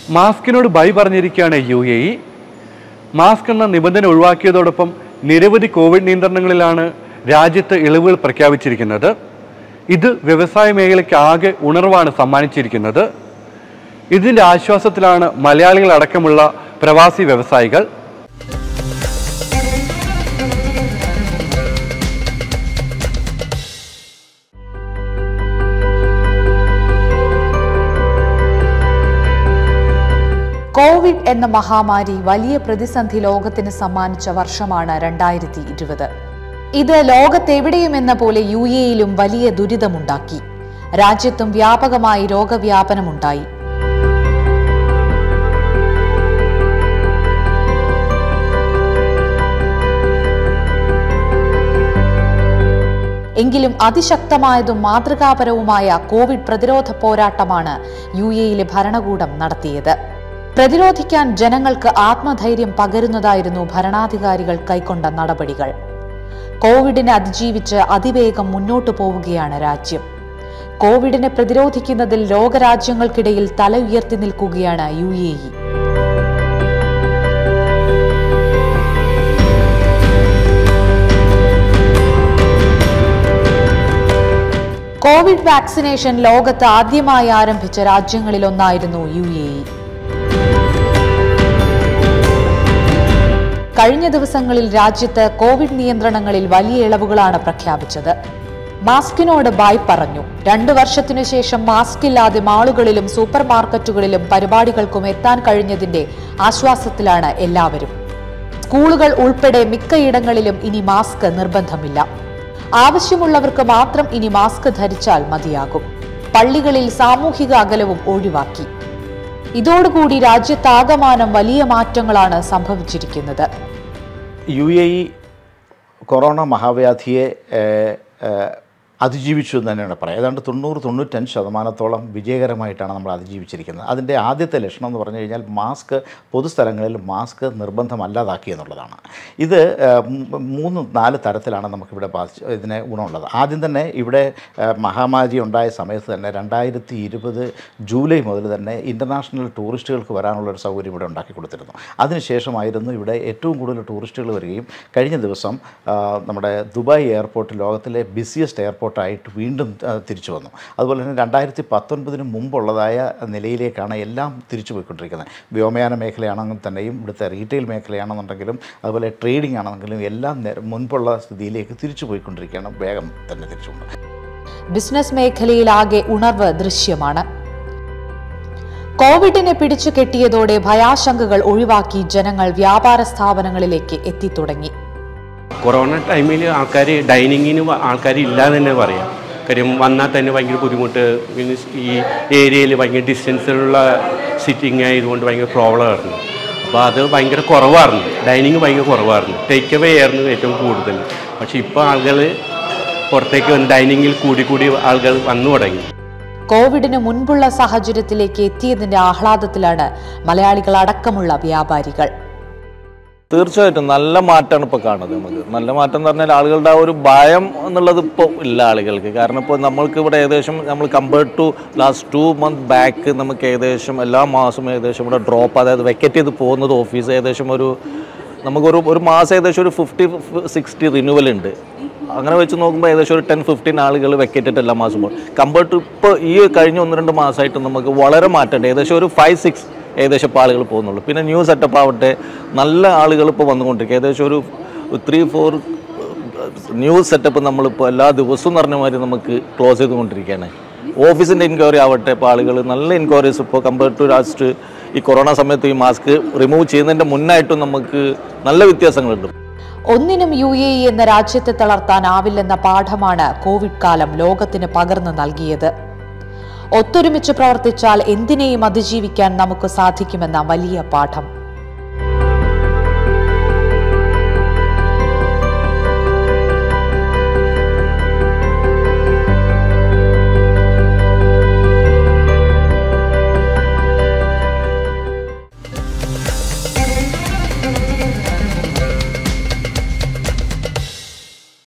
മാസ്കിനോട് bye പറഞ്ഞിരിക്കുകയാണ് U A E mask എന്ന നിബന്ധന ഒഴിവാക്കിയതോടൊപ്പം നിരവധി കോവിഡ് നിയന്ത്രണങ്ങളിലാണ് രാജ്യത്ത് ഇളവുകൾ പ്രഖ്യാപിച്ചിരിക്കുന്നത് ഇത് വ്യവസായ മേഖലയ്ക്ക് ആകെ ഉണർവാണ് സമ്മാനിച്ചിരിക്കുന്നത് ഇതിൻ്റെ ആശ്വാസത്തിലാണ് മലയാളികൾ അടക്കമുള്ള പ്രവാസി വ്യവസായികൾ കോവിഡ് എന്ന മഹാമാരി വലിയ പ്രതിസന്ധി ലോകത്തിന് സമ്മാനിച്ച വർഷമാണ് രണ്ടായിരത്തി ഇരുപത് ഇത് ലോകത്തെവിടെയും എന്ന പോലെ യു എയിലും വലിയ ദുരിതമുണ്ടാക്കി രാജ്യത്തും വ്യാപകമായി രോഗവ്യാപനമുണ്ടായി എങ്കിലും അതിശക്തമായതും മാതൃകാപരവുമായ കോവിഡ് പ്രതിരോധ പോരാട്ടമാണ് യു എയിലെ ഭരണകൂടം നടത്തിയത് പ്രതിരോധിക്കാൻ ജനങ്ങൾക്ക് ആത്മധൈര്യം പകരുന്നതായിരുന്നു ഭരണാധികാരികൾ കൈക്കൊണ്ട നടപടികൾ കോവിഡിനെ അതിജീവിച്ച് അതിവേഗം മുന്നോട്ടു പോവുകയാണ് രാജ്യം കോവിഡിനെ പ്രതിരോധിക്കുന്നതിൽ ലോകരാജ്യങ്ങൾക്കിടയിൽ തല ഉയർത്തി നിൽക്കുകയാണ് U A E covid vaccination ലോകത്ത് ആദ്യമായി ആരംഭിച്ച രാജ്യങ്ങളിലൊന്നായിരുന്നു യു എ ഇ കഴിഞ്ഞ ദിവസങ്ങളിൽ രാജ്യത്ത് കോവിഡ് നിയന്ത്രണങ്ങളിൽ വലിയ ഇളവുകളാണ് പ്രഖ്യാപിച്ചത് മാസ്കിനോട് ബായ് പറഞ്ഞു രണ്ടു വർഷത്തിനു ശേഷം മാസ്ക് ഇല്ലാതെ മാളുകളിലും സൂപ്പർ മാർക്കറ്റുകളിലും പരിപാടികൾക്കും എത്താൻ കഴിഞ്ഞതിന്റെ ആശ്വാസത്തിലാണ് എല്ലാവരും സ്കൂളുകൾ ഉൾപ്പെടെ മിക്കയിടങ്ങളിലും ഇനി മാസ്ക് നിർബന്ധമില്ല ആവശ്യമുള്ളവർക്ക് മാത്രം ഇനി മാസ്ക് ധരിച്ചാൽ മതിയാകും പള്ളികളിൽ സാമൂഹിക അകലവും ഒഴിവാക്കി ഇതോടുകൂടി രാജ്യത്താകമാനം വലിയ മാറ്റങ്ങളാണ് സംഭവിച്ചിരിക്കുന്നത് യു എ ഇ കൊറോണ മഹാവ്യാധിയെ ഏഹ്, ഏഹ്, അതിജീവിച്ചു എന്ന് തന്നെയാണ് പറയാം ഏതാണ്ട് തൊണ്ണൂറ് തൊണ്ണൂറ്റഞ്ച് ശതമാനത്തോളം വിജയകരമായിട്ടാണ് നമ്മൾ അതിജീവിച്ചിരിക്കുന്നത് അതിൻ്റെ ആദ്യത്തെ ലക്ഷണം എന്ന് പറഞ്ഞു കഴിഞ്ഞാൽ മാസ്ക് പൊതുസ്ഥലങ്ങളിൽ മാസ്ക് നിർബന്ധമല്ലാതാക്കി എന്നുള്ളതാണ് ഇത് ഏഹ്, മൂ- മൂന്ന് നാല് തരത്തിലാണ് നമുക്കിവിടെ ബാധിച്ച് ഇതിനെ ഗുണമുള്ളത് ആദ്യം തന്നെ ഇവിടെ ഏഹ്, മഹാമാരി ഉണ്ടായ സമയത്ത് തന്നെ രണ്ടായിരത്തി ഇരുപത് ജൂലൈ മുതൽ തന്നെ ഇൻ്റർനാഷണൽ ടൂറിസ്റ്റുകൾക്ക് വരാനുള്ള ഒരു സൗകര്യം ഇവിടെ ഉണ്ടാക്കി കൊടുത്തിരുന്നു അതിനുശേഷമായിരുന്നു ഇവിടെ ഏറ്റവും കൂടുതൽ ടൂറിസ്റ്റുകൾ വരികയും കഴിഞ്ഞ ദിവസം ആ, നമ്മുടെ ദുബായ് എയർപോർട്ട് ലോകത്തിലെ ബിസിയസ്റ്റ് എയർപോർട്ടായിട്ട് വീണ്ടും ആ, തിരിച്ചു വന്നു അതുപോലെ തന്നെ രണ്ടായിരത്തി പത്തൊൻപതിന് മുമ്പുള്ളതായ നിലയിലേക്കാണ് എല്ലാം തിരിച്ചു പോയിക്കൊണ്ടിരിക്കുന്നത് വ്യോമയാന മേഖലയാണെങ്കിൽ തന്നെയും ഇവിടുത്തെ റീറ്റെയിൽ മേഖലയാണെന്നുണ്ടെങ്കിലും അതുപോലെ ട്രേഡിംഗ് ആണെങ്കിലും എല്ലാം നേ- മുൻപുള്ള സ്ഥിതിയിലേക്ക് തിരിച്ചു പോയിക്കൊണ്ടിരിക്കുകയാണ് വേഗം തന്നെ തിരിച്ചുകൊണ്ട് ബിസിനസ് മേഖലയിലാകെ ഉണർവ് ദൃശ്യമാണ് കോവിഡിനെ പിടിച്ചു കെട്ടിയതോടെ ഭയാശങ്കകൾ ഒഴിവാക്കി ജനങ്ങൾ വ്യാപാര സ്ഥാപനങ്ങളിലേക്ക് എത്തിത്തുടങ്ങി കൊറോണ ടൈമിൽ ആൾക്കാർ ഡൈനിങ്ങിന് ആൾക്കാർ ഇല്ലാന്ന് തന്നെ പറയാം കാര്യം വന്നാൽ തന്നെ ഭയങ്കര ബുദ്ധിമുട്ട് മീൻസ് ഈ ഏരിയയിൽ ഭയങ്കര ഡിസ്റ്റൻസിലുള്ള സിറ്റിംഗ് ആയതുകൊണ്ട് ഭയങ്കര പ്രോബ്ലം ആയിരുന്നു അപ്പോൾ അത് ഭയങ്കര കുറവായിരുന്നു ഡൈനിങ് ഭയങ്കര കുറവായിരുന്നു ടേക്ക് അവേ ആയിരുന്നു ഏറ്റവും കൂടുതൽ പക്ഷേ ഇപ്പോൾ ആളുകൾ പുറത്തേക്ക് വന്ന് ഡൈനിങ്ങിൽ കൂടി കൂടി ആളുകൾ വന്നു തുടങ്ങി കോവിഡിന് മുൻപുള്ള സാഹചര്യത്തിലേക്ക് എത്തിയതിന്റെ ആഹ്ലാദത്തിലാണ് മലയാളികൾ അടക്കമുള്ള വ്യാപാരികൾ തീർച്ചയായിട്ടും നല്ല മാറ്റമാണ് ഇപ്പോൾ കാണുന്നത് നമുക്ക് നല്ല മാറ്റം എന്ന് പറഞ്ഞാൽ ആളുകളുടെ ആ ഒരു ഭയം എന്നുള്ളത് ഇപ്പോൾ ഇല്ല ആളുകൾക്ക് കാരണം ഇപ്പോൾ നമ്മൾക്ക് ഇവിടെ ഏകദേശം നമ്മൾ compared to last two month back നമുക്ക് ഏകദേശം എല്ലാ മാസവും ഏകദേശം ഇവിടെ ഡ്രോപ്പ് അതായത് വെക്കറ്റ് ചെയ്ത് പോകുന്നത് ഓഫീസ് ഏകദേശം ഒരു നമുക്കൊരു ഒരു മാസം ഏകദേശം ഒരു ഫിഫ്റ്റി സിക്സ്റ്റി റിന്യൂവൽ ഉണ്ട് അങ്ങനെ വെച്ച് നോക്കുമ്പോൾ ഏകദേശം ഒരു ടെൻ ഫിഫ്റ്റീൻ ആളുകൾ വെക്കറ്റിട്ട് എല്ലാ മാസം പോകും കമ്പയർഡ് ടു ഇപ്പോൾ ഈ കഴിഞ്ഞ ഒന്ന് രണ്ട് മാസമായിട്ട് നമുക്ക് വളരെ മാറ്റമുണ്ട് ഏകദേശം ഒരു ഫൈവ് സിക്സ് ഏകദേശം ഇപ്പോൾ ആളുകൾ പോകുന്നുള്ളൂ പിന്നെ ന്യൂ സെറ്റപ്പ് ആവട്ടെ നല്ല ആളുകൾ ഇപ്പോൾ വന്നുകൊണ്ടിരിക്കുക ഏകദേശം ഒരു ത്രീ ഫോർ ന്യൂ സെറ്റപ്പ് നമ്മളിപ്പോൾ എല്ലാ ദിവസവും പറഞ്ഞ മാതിരി നമുക്ക് ക്ലോസ് ചെയ്തുകൊണ്ടിരിക്കുകയാണ് ഓഫീസിൻ്റെ എൻക്വയറി ആവട്ടെ ഇപ്പോൾ ആളുകൾ നല്ല എൻക്വയറീസ് ഇപ്പോൾ കമ്പയർഡ് ടു ലാസ്റ്റ് ഈ കൊറോണ സമയത്ത് ഈ മാസ്ക് റിമൂവ് ചെയ്യുന്നതിൻ്റെ മുന്നായിട്ടും നമുക്ക് നല്ല വ്യത്യാസങ്ങളുണ്ട് ഒന്നിനും യു എ ഇ എന്ന രാജ്യത്തെ തളർത്താനാവില്ലെന്ന പാഠമാണ് കോവിഡ് കാലം ലോകത്തിന് പകർന്നു നൽകിയത് ഒത്തൊരുമിച്ച് പ്രവർത്തിച്ചാൽ എന്തിനേയും അതിജീവിക്കാൻ നമുക്ക് സാധിക്കുമെന്ന വലിയ പാഠം